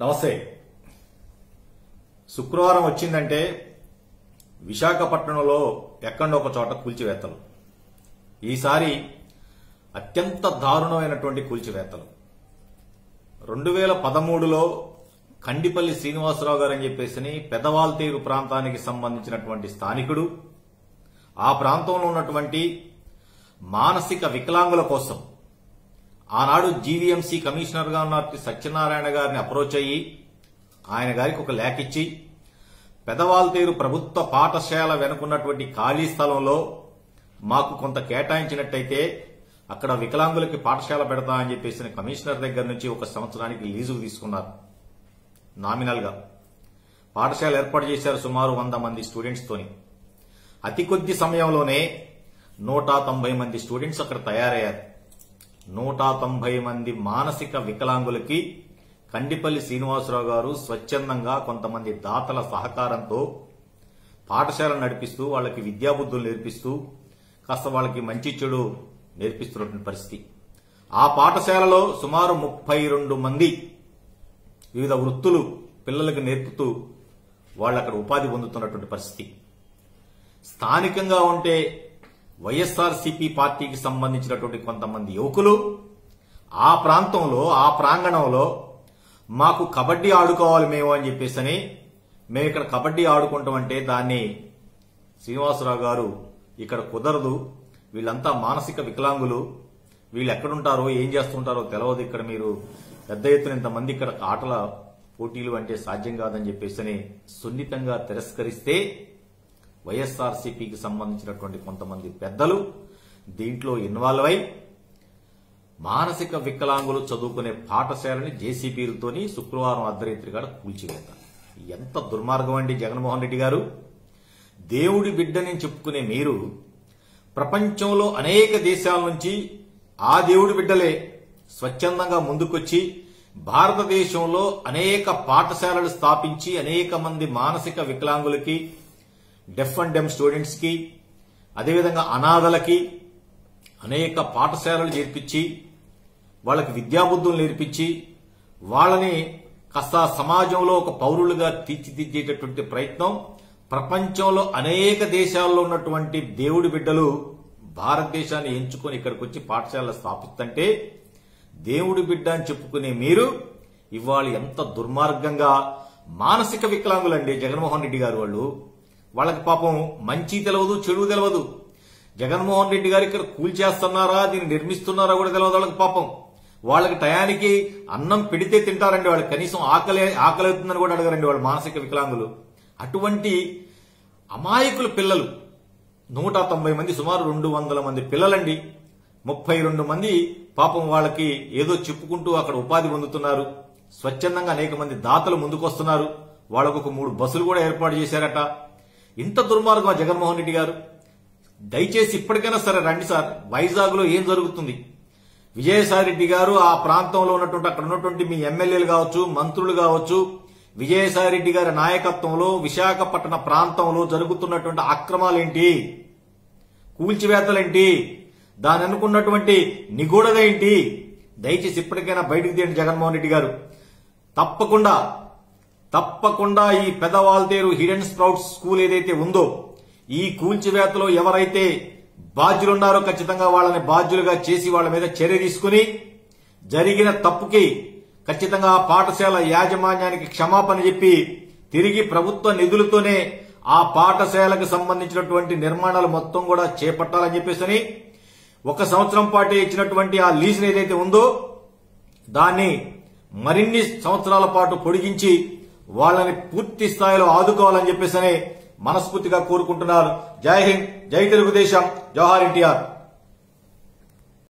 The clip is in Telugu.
నమస్తే శుక్రవారం వచ్చిందంటే విశాఖపట్నంలో ఎక్కడో ఒక చోట కూల్చివేత్తలు ఈసారి అత్యంత దారుణమైనటువంటి కూల్చివేత్తలు రెండు వేల పదమూడులో కండిపల్లి శ్రీనివాసరావు గారు అని చెప్పేసి పెదవాల్తీరు ప్రాంతానికి సంబంధించినటువంటి స్థానికుడు ఆ ప్రాంతంలో ఉన్నటువంటి మానసిక వికలాంగుల కోసం ఆనాడు జీవీఎంసీ కమిషనర్ గా ఉన్న సత్యనారాయణ గారిని అప్రోచ్ అయ్యి ఆయన గారికి ఒక లేఖ ఇచ్చి పెదవాల్తేరు ప్రభుత్వ పాఠశాల వెనుకున్నటువంటి ఖాళీ స్థలంలో మాకు కొంత కేటాయించినట్టయితే అక్కడ వికలాంగులకి పాఠశాల పెడతా అని చెప్పేసిన కమిషనర్ దగ్గర నుంచి ఒక సంవత్సరానికి లీజుకు తీసుకున్నారు నామినల్ గా పాఠశాల ఏర్పాటు చేశారు సుమారు వంద మంది స్టూడెంట్స్ తోని అతి కొద్ది సమయంలోనే నూట తొంభై మంది స్టూడెంట్స్ అక్కడ తయారయ్యారు నూట తొంభై మంది మానసిక వికలాంగులకి కండిపల్లి శ్రీనివాసరావు గారు స్వచ్ఛందంగా కొంతమంది దాతల సహకారంతో పాఠశాల నడిపిస్తూ వాళ్ళకి విద్యాబుద్ధులు నేర్పిస్తూ కాస్త వాళ్ళకి మంచి చెడు నేర్పిస్తున్నటువంటి పరిస్థితి ఆ పాఠశాలలో సుమారు ముప్పై రెండు మంది వివిధ వృత్తులు పిల్లలకు నేర్పుతూ వాళ్ళు అక్కడ ఉపాధి పొందుతున్నటువంటి పరిస్థితి స్థానికంగా ఉంటే వైఎస్ఆర్సీపీ పార్టీకి సంబంధించినటువంటి కొంతమంది యువకులు ఆ ప్రాంతంలో ఆ ప్రాంగణంలో మాకు కబడ్డీ ఆడుకోవాలి మేము అని చెప్పేసని మేము ఇక్కడ కబడ్డీ ఆడుకుంటామంటే దాన్ని శ్రీనివాసరావు గారు ఇక్కడ కుదరదు వీళ్ళంతా మానసిక వికలాంగులు వీళ్ళు ఎక్కడుంటారో ఏం చేస్తుంటారో తెలియదు ఇక్కడ మీరు పెద్ద ఎత్తున ఇంతమంది ఇక్కడ ఆటల పోటీలు అంటే సాధ్యం కాదని చెప్పేసి సున్నితంగా తిరస్కరిస్తే వైఎస్ఆర్సీపీకి సంబంధించినటువంటి కొంతమంది పెద్దలు దీంట్లో ఇన్వాల్వ్ అయి మానసిక వికలాంగులు చదువుకునే పాఠశాలని జేసీబీలతోని శుక్రవారం అర్ధరాత్రి గారు కూల్చివేత ఎంత దుర్మార్గం అండి జగన్మోహన్ రెడ్డి గారు దేవుడి బిడ్డని చెప్పుకునే మీరు ప్రపంచంలో అనేక దేశాల నుంచి ఆ దేవుడి బిడ్డలే స్వచ్ఛందంగా ముందుకొచ్చి భారతదేశంలో అనేక పాఠశాలలు స్థాపించి అనేక మంది మానసిక వికలాంగులకి డెఫ్ అండ్ డెమ్ స్టూడెంట్స్ కి అదేవిధంగా అనాథలకి అనేక పాఠశాలలు చేర్పించి వాళ్ళకి విద్యాబుద్ధులు నేర్పించి వాళ్ళని కాస్త సమాజంలో ఒక పౌరులుగా తీర్చిదిద్దేటటువంటి ప్రయత్నం ప్రపంచంలో అనేక దేశాల్లో ఉన్నటువంటి దేవుడి బిడ్డలు భారతదేశాన్ని ఎంచుకొని ఇక్కడికి వచ్చి పాఠశాలలు స్థాపిస్తుంటే దేవుడి బిడ్డ అని చెప్పుకునే మీరు ఇవాళ ఎంత దుర్మార్గంగా మానసిక వికలాంగులండి జగన్మోహన్ రెడ్డి గారు వాళ్ళు వాళ్ళకి పాపం మంచి తెలియదు చెడు తెలియదు జగన్మోహన్ రెడ్డి గారు ఇక్కడ కూల్చేస్తున్నారా దీన్ని నిర్మిస్తున్నారా కూడా తెలియదు వాళ్ళకి పాపం వాళ్ళకి టయానికి అన్నం పెడితే తింటారండి వాళ్ళకి కనీసం ఆకలి ఆకలి అవుతుందని కూడా అడగరండి వాళ్ళు మానసిక వికలాంగులు అటువంటి అమాయకుల పిల్లలు నూట తొంభై మంది సుమారు రెండు వందల మంది పిల్లలండి ముప్పై రెండు మంది పాపం వాళ్ళకి ఏదో చెప్పుకుంటూ అక్కడ ఉపాధి పొందుతున్నారు స్వచ్ఛందంగా అనేక మంది దాతలు ముందుకొస్తున్నారు వాళ్ళకు ఒక మూడు బస్సులు కూడా ఏర్పాటు చేశారట ఇంత దుర్మార్గం జగన్మోహన్ రెడ్డి గారు దయచేసి ఇప్పటికైనా సరే రండి సార్ వైజాగ్ లో ఏం జరుగుతుంది విజయసాయి రెడ్డి గారు ఆ ప్రాంతంలో ఉన్నటువంటి అక్కడ ఉన్నటువంటి మీ ఎమ్మెల్యేలు కావచ్చు మంత్రులు కావచ్చు విజయసాయి రెడ్డి గారి నాయకత్వంలో విశాఖపట్న ప్రాంతంలో జరుగుతున్నటువంటి అక్రమాలేంటి కూల్చివేతలేంటి దాని అనుకున్నటువంటి నిగూఢత ఏంటి దయచేసి ఇప్పటికైనా బయటకు తీయండి జగన్మోహన్ రెడ్డి గారు తప్పకుండా తప్పకుండా ఈ పెదవాల్తేరు హిడెన్ స్ప్రౌట్స్ స్కూల్ ఏదైతే ఉందో ఈ కూల్చివేతలో ఎవరైతే బాధ్యులున్నారో ఖచ్చితంగా వాళ్ళని బాధ్యులుగా చేసి వాళ్ళ మీద చర్య తీసుకుని జరిగిన తప్పుకి ఖచ్చితంగా ఆ పాఠశాల యాజమాన్యానికి క్షమాపణ చెప్పి తిరిగి ప్రభుత్వ నిధులతోనే ఆ పాఠశాలకు సంబంధించినటువంటి నిర్మాణాలు మొత్తం కూడా చేపట్టాలని చెప్పేసి ఒక సంవత్సరం పాటు ఇచ్చినటువంటి ఆ లీజులు ఏదైతే ఉందో దాన్ని మరిన్ని సంవత్సరాల పాటు పొడిగించి వాళ్ళని పూర్తి స్థాయిలో ఆదుకోవాలని చెప్పేసి మనస్ఫూర్తిగా కోరుకుంటున్నారు జై హింద్ జై తెలుగుదేశం జవహర్ ఎన్టీఆర్